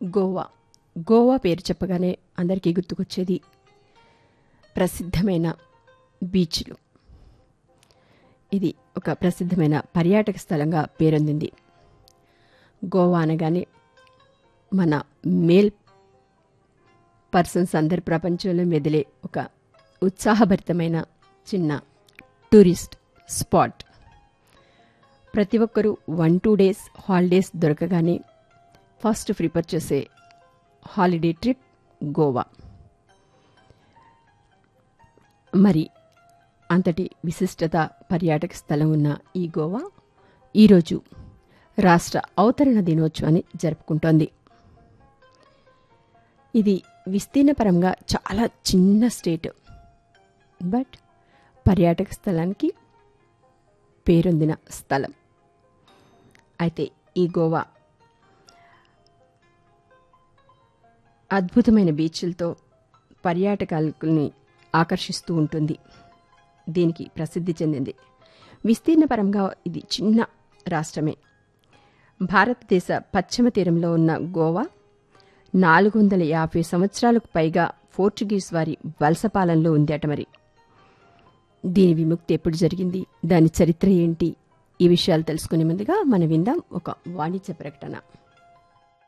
గోవా గోవా పేరు చెప్పగానే అందరికీ గుర్తుకొచ్చేది ప్రసిద్ధమైన బీచ్లు ఇది ఒక ప్రసిద్ధమైన పర్యాటక స్థలంగా పేరొందింది గోవా అనగానే మన మేల్ పర్సన్స్ అందరి ప్రపంచంలో మెదిలే ఒక ఉత్సాహభరితమైన చిన్న టూరిస్ట్ స్పాట్ ప్రతి ఒక్కరూ వన్ టూ డేస్ హాలిడేస్ దొరకగానే ఫస్ట్ ప్రిపేర్ చేసే హాలిడే ట్రిప్ గోవా మరి అంతటి విశిష్టత పర్యాటక స్థలం ఉన్న ఈ గోవా ఈరోజు రాష్ట్ర అవతరణ దినోత్సవాన్ని జరుపుకుంటోంది ఇది విస్తీర్ణపరంగా చాలా చిన్న స్టేట్ బట్ పర్యాటక స్థలానికి పేరొందిన స్థలం అయితే ఈ గోవా అద్భుతమైన బీచ్లతో పర్యాటకాలని ఆకర్షిస్తూ ఉంటుంది దీనికి ప్రసిద్ధి చెందింది విస్తీర్ణపరంగా ఇది చిన్న రాష్ట్రమే భారతదేశ పశ్చిమ తీరంలో ఉన్న గోవా నాలుగు వందల యాభై సంవత్సరాలకు పైగా పోర్చుగీస్ వారి వలసపాలనలో ఉందట మరి దీని విముక్తి ఎప్పుడు జరిగింది దాని చరిత్ర ఏంటి ఈ విషయాలు తెలుసుకునే ముందుగా మనం విందాం ఒక వాణిజ్య ప్రకటన